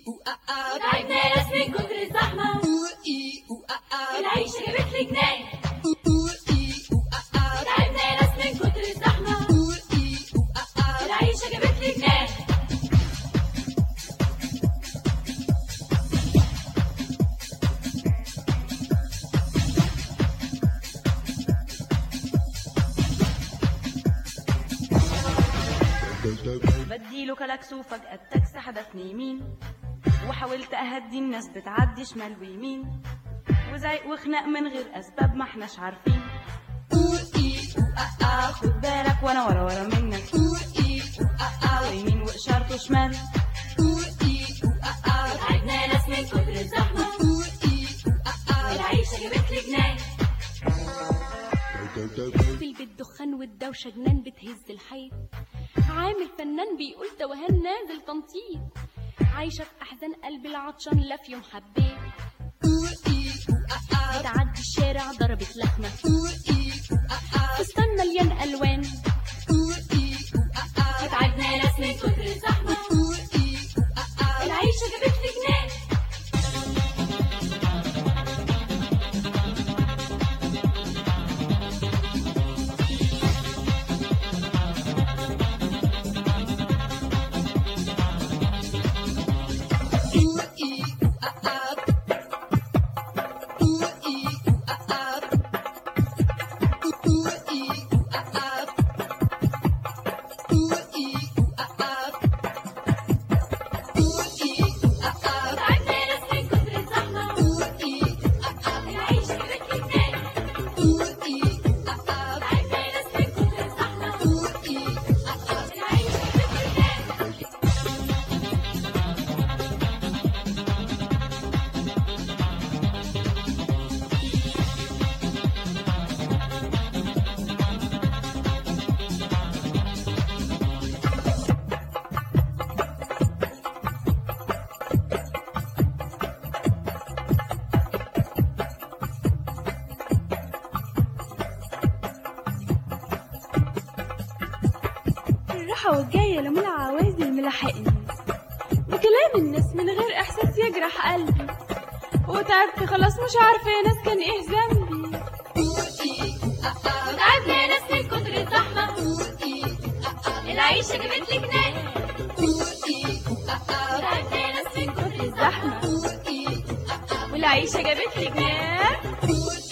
تعبنا ناس من كتر الزحمة العيشة جابت لي جنان تعبنا ناس من كتر الزحمة العيشة جابت لي جنان بديله كلاكس وفجأة التاكسي حدفني يمين وحاولت أهدي الناس بتعدي شمال ويمين وزعيق وخناق من غير أسباب ما احناش عارفين خد بالك وانا ورا ورا منك يمين وإشارته شمال تعبنا ناس من كتر الزحمة العيشة جابت لي جنان في البيت دخان والدوشة جنان بتهز الحيط عامل فنان بيقول توهان نازل تنطيط عايشة في أحزان قلبي العطشان لا في يوم حبيت بتعدي الشارع ضربت لحمة فستان مليان ألوان تعبنا ناس من كتر الزحمة العيشة جابت لي جنان تعبنا ناس من كتر الزحمة العيشة جابت لي جنان تعبنا ناس من كتر الزحمة العيشة جابت لي جنان الراحة والجاية لما العوازل ملاحقني وكلام الناس من غير إحساس يجرح قلبي وتعبت خلاص مش عارفة يا ناس كان إيه ذنبي تعبنا ناس من كتر الزحمة العيشة جابت لي جنان تعبنا ناس من كتر الزحمة والعيشة جابت لي جنان